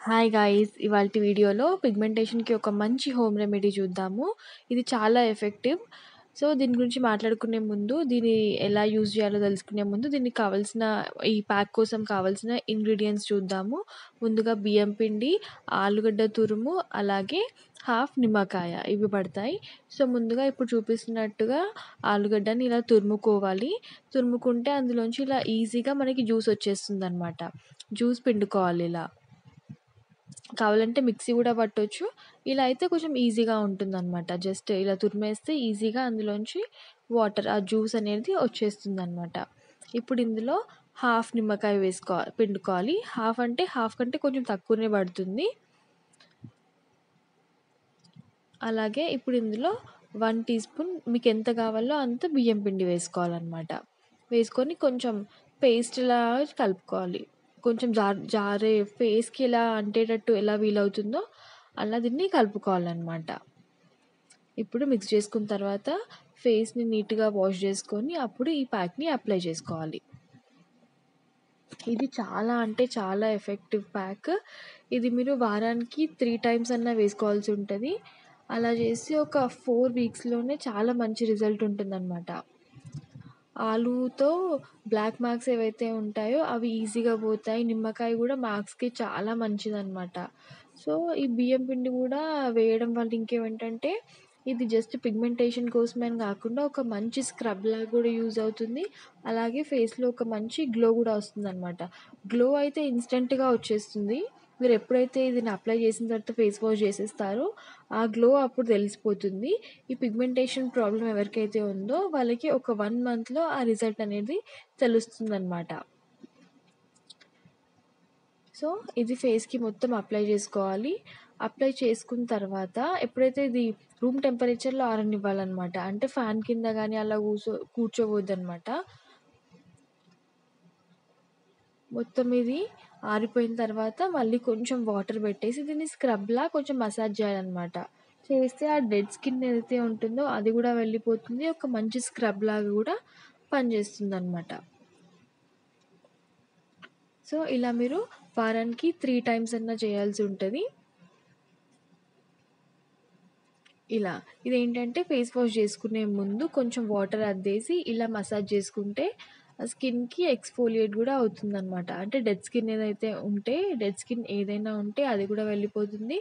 Hi guys ఇవాల్టి వీడియోలో పిగ్మెంటేషన్‌కి ఒక మంచి హోమ్ రెమెడీ చూద్దాము. ఇది చాలా ఎఫెక్టివ్. సో, దీని గురించి మాట్లాడుకునే ముందు దీన్ని ఎలా యూజ్ చేయాలో తెలుసుకునే ముందు దీనికి కావాల్సిన ఈ ప్యాక్ కోసం కావాల్సిన ఇంగ్రీడియెంట్స్ చూద్దాము. ముందుగా బియ్యం పిండి, ఆలుగడ్డ తురుము, అలాగే హాఫ్ నిమ్మకాయ ఇవి పడతాయి. సో, ముందుగా ఇప్పుడు చూపిస్తున్నట్టుగా ఆలుగడ్డని ఇలా తురుముకోవాలి. తురుముకుంటే అందులోంచి ఇలా ఈజీగా మనకి జ్యూస్ వచ్చేస్తుందనమాట. జ్యూస్ పిండుకోవాలి ఇలా. కావాలంటే మిక్సీ కూడా పట్టొచ్చు. ఇలా అయితే కొంచెం ఈజీగా ఉంటుందనమాట. జస్ట్ ఇలా తురిమేస్తే ఈజీగా అందులోంచి వాటర్ ఆ జ్యూస్ అనేది వచ్చేస్తుందనమాట. ఇప్పుడు ఇందులో హాఫ్ నిమ్మకాయ వేసుకో పిండుకోవాలి. హాఫ్ అంటే హాఫ్ కంటే కొంచెం తక్కువనే పడుతుంది. అలాగే ఇప్పుడు ఇందులో 1 టీ స్పూన్ మీకెంత కావాలో అంత బియ్యం పిండి వేసుకోవాలనమాట. వేసుకొని కొంచెం పేస్ట్‌లా కలుపుకోవాలి. కొంచెం జార్ జారే ఫేస్‌కి ఎలా అంటేటట్టు ఎలా వీలవుతుందో అలా దీన్ని కలుపుకోవాలనమాట. ఇప్పుడు మిక్స్ చేసుకున్న తర్వాత ఫేస్‌ని నీట్‌గా వాష్ చేసుకొని అప్పుడు ఈ ప్యాక్‌ని అప్లై చేసుకోవాలి. ఇది చాలా అంటే చాలా ఎఫెక్టివ్ ప్యాక్. ఇది మీరు వారానికి 3 టైమ్స్ అన్నా వేసుకోవాల్సి ఉంటది. అలా చేసి ఒక 4 వీక్స్‌లోనే చాలా మంచి రిజల్ట్ ఉంటుందనమాట. ఆలుతో బ్లాక్ మార్క్స్ ఏవైతే ఉంటాయో అవి ఈజీగా పోతాయి. నిమ్మకాయ కూడా మార్క్స్‌కి చాలా మంచిదనమాట. సో, ఈ బియ్యం పిండి కూడా వేయడం వల్ల ఇంకేంటంటే ఇది జస్ట్ పిగ్మెంటేషన్ కోసమే అని కాకుండా ఒక మంచి స్క్రబ్‌లాగా కూడా యూజ్ అవుతుంది. అలాగే ఫేస్‌లో ఒక మంచి గ్లో కూడా వస్తుందనమాట. గ్లో అయితే ఇన్‌స్టంట్‌గా వచ్చేస్తుంది. మీరు ఎప్పుడైతే దీన్ని అప్లై చేసిన తర్వాత ఫేస్ వాష్ చేసేస్తారో ఆ గ్లో అప్పుడు తెలిసిపోతుంది. ఈ పిగ్మెంటేషన్ ప్రాబ్లమ్ ఎవరికైతే ఉందో వాళ్ళకి ఒక 1 మంత్‌లో ఆ రిజల్ట్ అనేది తెలుస్తుందనమాట. సో, ఇది ఫేస్‌కి మొత్తం అప్లై చేసుకోవాలి. అప్లై చేసుకున్న తర్వాత ఎప్పుడైతే ఇది రూమ్ టెంపరేచర్‌లో ఆరనివ్వాలనమాట. అంటే ఫ్యాన్ కింద గాని అలా కూసో కూర్చోవద్దనమాట. మొత్తం ఇది ఆరిపోయిన తర్వాత మళ్ళీ కొంచెం వాటర్ పెట్టేసి దీన్ని స్క్రబ్‌లా కొంచెం మసాజ్ చేయాలనమాట. చేస్తే ఆ డెడ్ స్కిన్ ఏదైతే ఉంటుందో అది కూడా వెళ్ళిపోతుంది. ఒక మంచి స్క్రబ్‌లాగా కూడా పనిచేస్తుందనమాట. సో, ఇలా మీరు వారానికి 3 టైమ్స్ అన్నా చేయాల్సి ఉంటది. ఇలా. ఇదేంటంటే ఫేస్ వాష్ చేసుకునే ముందు కొంచెం వాటర్ అద్దేసి ఇలా మసాజ్ చేసుకుంటే ఆ స్కిన్‌కి ఎక్స్‌ఫోలియేట్ కూడా అవుతుందనమాట. అంటే డెడ్ స్కిన్ ఏదైతే ఉంటే డెడ్ స్కిన్ ఏదైనా ఉంటే అది కూడా వెళ్ళిపోతుంది.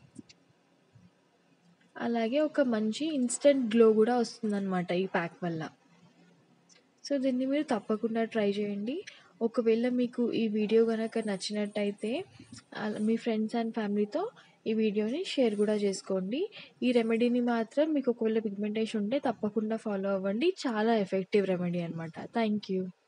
అలాగే ఒక మంచి ఇన్‌స్టంట్ గ్లో కూడా వస్తుందనమాట ఈ ప్యాక్ వల్ల. సో, దీన్ని మీరు తప్పకుండా ట్రై చేయండి. ఒకవేళ మీకు ఈ వీడియో గనక నచ్చినట్టయితే ఆహ్, మీ ఫ్రెండ్స్ అండ్ ఫ్యామిలీతో ఈ వీడియోని షేర్ కూడా చేసుకోండి. ఈ రెమెడీని మాత్రం మీకు ఒకవేళ పిగ్మెంటేషన్ ఉంటే తప్పకుండా ఫాలో అవ్వండి. చాలా ఎఫెక్టివ్ రెమెడీ అనమాట. Thank you.